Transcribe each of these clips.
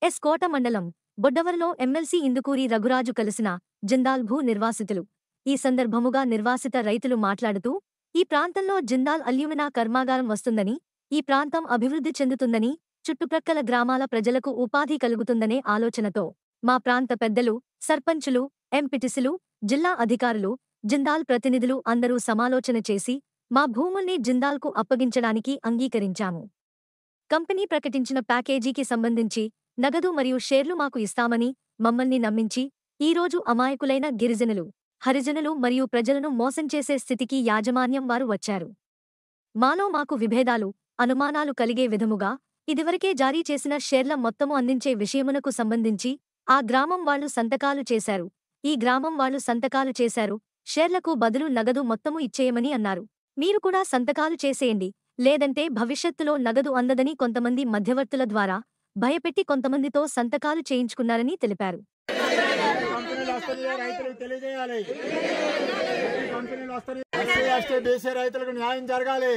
yes కోట మండలం బొడ్డవరలో MLC Indukuri Raghuraju కలిసిన జిందాల్ భూ నిర్వాసితులు ఈ సందర్భముగా నిర్వాసిత రైతులు మాట్లాడుతూ ఈ ప్రాంతంలో జిందాల్ అల్యూమినా కర్మాగారం వస్తుందని ఈ ప్రాంతం అభివృద్ధి చెందుతుందని చుట్టుప్రక్కల గ్రామాల ప్రజలకు ఉపాధి కలుగుతుందనే ఆలోచనతో మా ప్రాంత పెద్దలు సర్పంచులు ఎంపిటిసిలు జిల్లా అధికారులు జిందాల్ ప్రతినిధులు అందరూ సమాలోచన చేసి మా భూముల్ని జిందాల్కు అప్పగించడానికి అంగీకరించాము కంపెనీ ప్రకటించిన ప్యాకేజీకి సంబంధించి నగదు మరియు షేర్లు మాకు ఇస్తామని మమ్మల్ని నమ్మించి ఈరోజు అమాయకులైన గిరిజనులు హరిజనులు మరియు ప్రజలను మోసం చేసే స్థితికి యాజమాన్యం వారు వచ్చారు మాలో మాకు విభేదాలు అనుమానాలు కలిగే విధముగా ఇదివరకే జారీ చేసిన షేర్ల మొత్తము అందించే విషయమునకు సంబంధించి ఆ గ్రామం వాళ్ళు సంతకాలు చేశారు ఈ గ్రామం వాళ్ళు సంతకాలు చేశారు షేర్లకు బదులు నగదు మొత్తము ఇచ్చేయమని అన్నారు మీరు కూడా సంతకాలు చేసేయండి లేదంటే భవిష్యత్తులో నగదు అందదని కొంతమంది మధ్యవర్తుల ద్వారా భయపెట్టి కొంతమందితో సంతకాలు చేయించుకున్నారని తెలిపారు కంపెనీలు వస్తాయి రైతులకు తెలియజేయాలి కంపెనీలు వస్తాయి ఎస్సీ ఎస్టీ బీసీ రైతులకు న్యాయం జరగాలి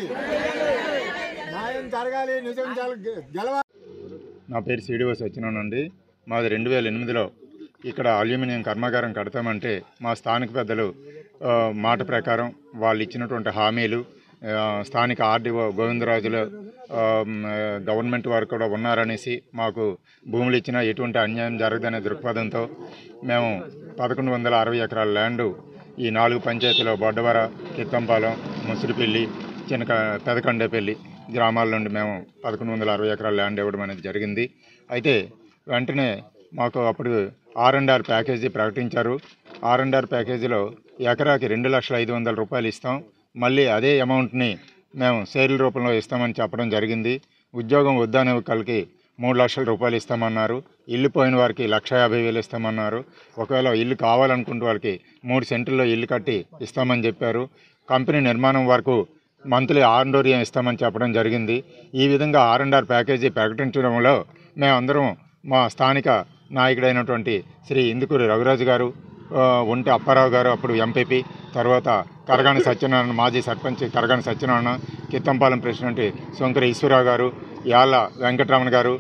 న్యాయం జరగాలి నిజం జరగ- గెలవాలి నా పేరు సిడిఓ సత్యనారాయణ మాది రెండు వేల ఎనిమిదిలో ఇక్కడ అల్యూమినియం కర్మాగారం కడతామంటే మా స్థానిక పెద్దలు ఆ, మాట ప్రకారం వాళ్ళు ఇచ్చినటువంటి హామీలు ఆ, స్థానిక ఆర్డీఓ గోవిందరాజులు ఆ, మ్, గవర్నమెంట్ వారు కూడా ఉన్నారనేసి మాకు భూములు ఇచ్చినా ఎటువంటి అన్యాయం జరగదనే దృక్పథంతో మేము పదకొండు వందల అరవై ఎకరాల ల్యాండు ఈ నాలుగు పంచాయతీలో బొడ్డవర కిత్తంపాలెం ముసిరిపల్లి చినక పెదకండేపల్లి గ్రామాల నుండి మేము పదకొండు వందల అరవై ఎకరాల ల్యాండ్ ఇవ్వడం అనేది జరిగింది అయితే వెంటనే మాకు అప్పుడు ఆర్ అండ్ ఆర్ ప్యాకేజీ ప్రకటించారు ఆర్ అండ్ ఆర్ ప్యాకేజీలో ఎకరాకి రెండు లక్షల ఐదు వందల రూపాయలు ఇస్తాం మళ్ళీ అదే అమౌంట్ని మేము షేర్ల రూపంలో ఇస్తామని చెప్పడం జరిగింది ఉద్యోగం వద్దనే ఒకరికి మూడు లక్షల రూపాయలు ఇస్తామన్నారు ఇల్లు పోయిన వారికి లక్ష యాభై వేలు ఇస్తామన్నారు ఒకవేళ ఇల్లు కావాలనుకుంటే వాళ్ళకి మూడు సెంటుల్లో ఇల్లు కట్టి ఇస్తామని చెప్పారు కంపెనీ నిర్మాణం వరకు మంత్లీ ఆండోరియం ఇస్తామని చెప్పడం జరిగింది ఈ విధంగా ఆర్ అండ్ ఆర్ ప్యాకేజీ ప్రకటించడంలో మేమందరం మా స్థానిక నాయకుడైనటువంటి శ్రీ ఇందుకూరి రఘురాజు గారు ఆ, ఒంటి అప్పారావు గారు అప్పుడు ఎంపీపీ తర్వాత కరగాని సత్యనారాయణ మాజీ సర్పంచ్ కరగాని సత్యనారాయణ కిత్తంపాలెం ప్రెసిడెంట్ శంకర ఈశ్వరరావు గారు యాళ్ళ వెంకటరమణ గారు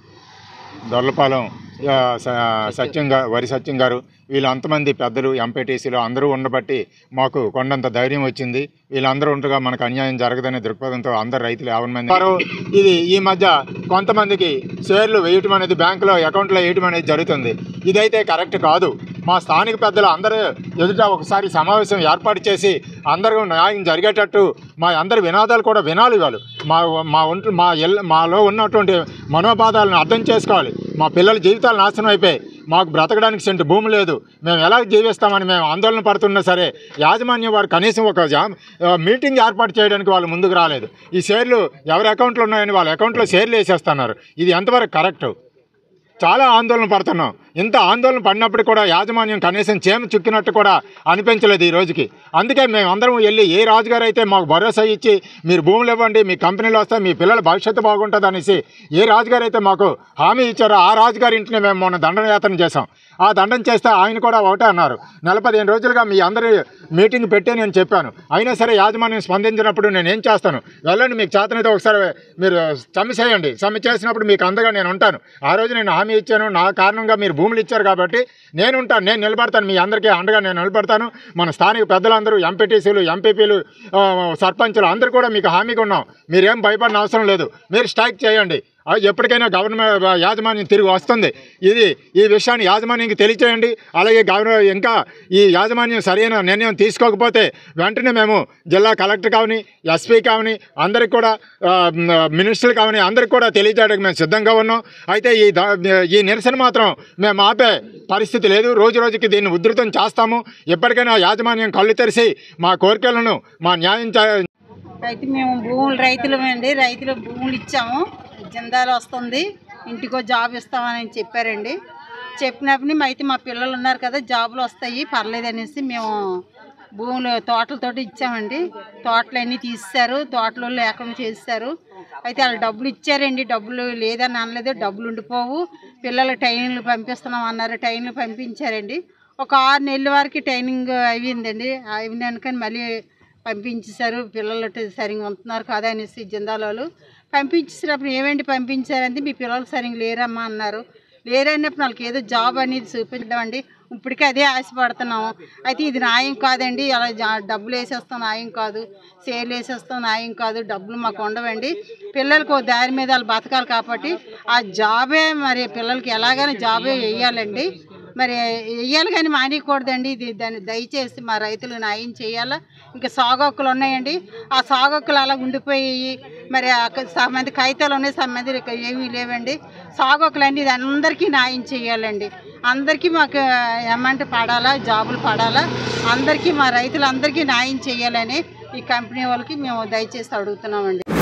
దొర్లపాలెం ఆ, స- సత్యం గా వరి సత్యం గారు వీళ్ళు అంతమంది పెద్దలు ఎంపీటీసీలు అందరూ ఉండబట్టి మాకు కొండంత ధైర్యం వచ్చింది వీళ్ళందరూ ఉండగా మనకు అన్యాయం జరగదనే దృక్పథంతో అందరు రైతులు యాభై మంది వారు ఇది ఈ మధ్య కొంతమందికి షేర్లు వేయటం అనేది బ్యాంకులో అకౌంట్లో వేయటం అనేది జరుగుతుంది ఇదైతే కరెక్ట్ కాదు మా స్థానిక పెద్దలు అందరూ ఎదుట ఒకసారి సమావేశం ఏర్పాటు చేసి అందరూ న్యాయం జరిగేటట్టు మా అందరి వినాదాలు కూడా వినాలి వాళ్ళు మా మా ఒంట్లో మా ఎల్ మాలో ఉన్నటువంటి మనోబాధాలను అర్థం చేసుకోవాలి మా పిల్లల జీవితాలు నాశనం అయిపోయి మాకు బ్రతకడానికి సెంటు భూమి లేదు మేము ఎలా జీవిస్తామని మేము ఆందోళన పడుతున్నా సరే యాజమాన్యం వారు కనీసం ఒక జా ఆ, మీటింగ్ ఏర్పాటు చేయడానికి వాళ్ళు ముందుకు రాలేదు ఈ షేర్లు ఎవరి అకౌంట్లో ఉన్నాయని వాళ్ళ అకౌంట్లో షేర్లు వేసేస్తున్నారు ఇది ఎంతవరకు కరెక్టు చాలా ఆందోళన పడుతున్నాం ఇంత ఆందోళన పడినప్పుడు కూడా యాజమాన్యం కనీసం చేమ చుక్కినట్టు కూడా అనిపించలేదు ఈ రోజుకి అందుకే మేము అందరం వెళ్ళి ఏ రాజుగారు అయితే మాకు భరోసా ఇచ్చి మీరు భూములు ఇవ్వండి మీ కంపెనీలు వస్తే మీ పిల్లల భవిష్యత్తు బాగుంటుంది అనేసి ఏ రాజుగారు అయితే మాకు హామీ ఇచ్చారో ఆ రాజుగారి ఇంటిని మేము మొన్న దండయాత్ర చేసాం ఆ దండం చేస్తే ఆయన కూడా ఒకటే అన్నారు నెల పదిహేను రోజులుగా మీ అందరి మీటింగ్ పెట్టే నేను చెప్పాను అయినా సరే యాజమాన్యం స్పందించినప్పుడు నేను ఏం చేస్తాను వెళ్ళండి మీకు చేతనైతే ఒకసారి మీరు సమ్మె చేయండి సమ్మె చేసినప్పుడు మీకు అందగా నేను ఉంటాను ఆ రోజు నేను హామీ ఇచ్చాను నా కారణంగా మీరు భూములు ఇచ్చారు కాబట్టి నేను ఉంటాను నేను నిలబడతాను మీ అందరికీ అండగా నేను నిలబడతాను మన స్థానిక పెద్దలందరూ ఎంపీటీసీలు ఎంపీపీలు ఆ, సర్పంచులు అందరూ కూడా మీకు హామీగా ఉన్నాం మీరేం భయపడిన అవసరం లేదు మీరు స్ట్రైక్ చేయండి ఆ, ఎప్పటికైనా గవర్నమెంట్ యాజమాన్యం తిరిగి వస్తుంది ఇది ఈ విషయాన్ని యాజమాన్యానికి తెలియచేయండి అలాగే గవర్నర్ ఇంకా ఈ యాజమాన్యం సరైన నిర్ణయం తీసుకోకపోతే వెంటనే మేము జిల్లా కలెక్టర్ కావని ఎస్పీ కావని అందరికి కూడా ఆ, మ్, మినిస్టర్లు కావని అందరికి కూడా తెలియజేయడానికి మేము సిద్ధంగా ఉన్నాం అయితే ఈ దా- ఈ నిరసన మాత్రం మేము ఆపే పరిస్థితి లేదు రోజు రోజుకి దీన్ని ఉధృతం చేస్తాము ఎప్పటికైనా యాజమాన్యం కళ్ళు తెరిచి మా కోరికలను మా న్యాయం చే- అయితే మేము భూములు రైతులమండి రైతులు భూములు ఇచ్చాము జిందాలు వస్తుంది ఇంటికో జాబ్ ఇస్తామని చెప్పారండి చెప్పినప్పుడు మేము అయితే మా పిల్లలు ఉన్నారు కదా జాబులు వస్తాయి పర్లేదు అనేసి మేము భూములు తోటలతోటి ఇచ్చామండి తోటలు అన్నీ తీస్తారు తోటలో లేకుండా చేస్తారు అయితే వాళ్ళు డబ్బులు ఇచ్చారండి డబ్బులు లేదని అనలేదు డబ్బులు ఉండిపోవు పిల్లల ట్రైనింగ్లు పంపిస్తున్నాం అన్నారు ట్రైనింగ్లు పంపించారండి ఒక ఆరు నెలల వరకు ట్రైనింగ్ అయిందండి అయినాకని మళ్ళీ పంపించేశారు పిల్లలు ట- సరిగ్గా ఉంటున్నారు కదా అనేసి జిందాలోలు పంపించేసినప్పుడు ఏమేంటి పంపించారంటే మీ పిల్లలు సరిగ్గా లేరమ్మా అన్నారు లేరన్నప్పుడు వాళ్ళకి ఏదో జాబ్ అనేది చూపించడం ఇప్పటికే అదే ఆశపడుతున్నాము అయితే ఇది న్యాయం కాదండి అలా జా- డబ్బులు వేసేస్తాం న్యాయం కాదు సేల్ వేసేస్తాం న్యాయం కాదు డబ్బులు మాకు ఉండవండి పిల్లలకు ఓ దారి మీద వాళ్ళు బతకాలి కాబట్టి ఆ జాబే మరి పిల్లలకి ఎలాగైనా జాబే వేయాలండి మరి వెయ్యాలి కానీ మానేయకూడదండి ఇది దాన్ని దయచేసి మా రైతులు న్యాయం చేయాలా ఇంకా సాగొక్కులు ఉన్నాయండి ఆ సాగొక్కులు అలా ఉండిపోయి మరి మంది కాగితాలు ఉన్నాయి సమంది ఏమీ లేవండి సాగొక్కులు అండి ఇది అందరికీ న్యాయం చేయాలండి అందరికీ మాకు అమౌంట్ పడాలా జాబులు పడాలా అందరికీ మా రైతులందరికీ న్యాయం చేయాలని ఈ కంపెనీ వాళ్ళకి మేము దయచేసి అడుగుతున్నామండి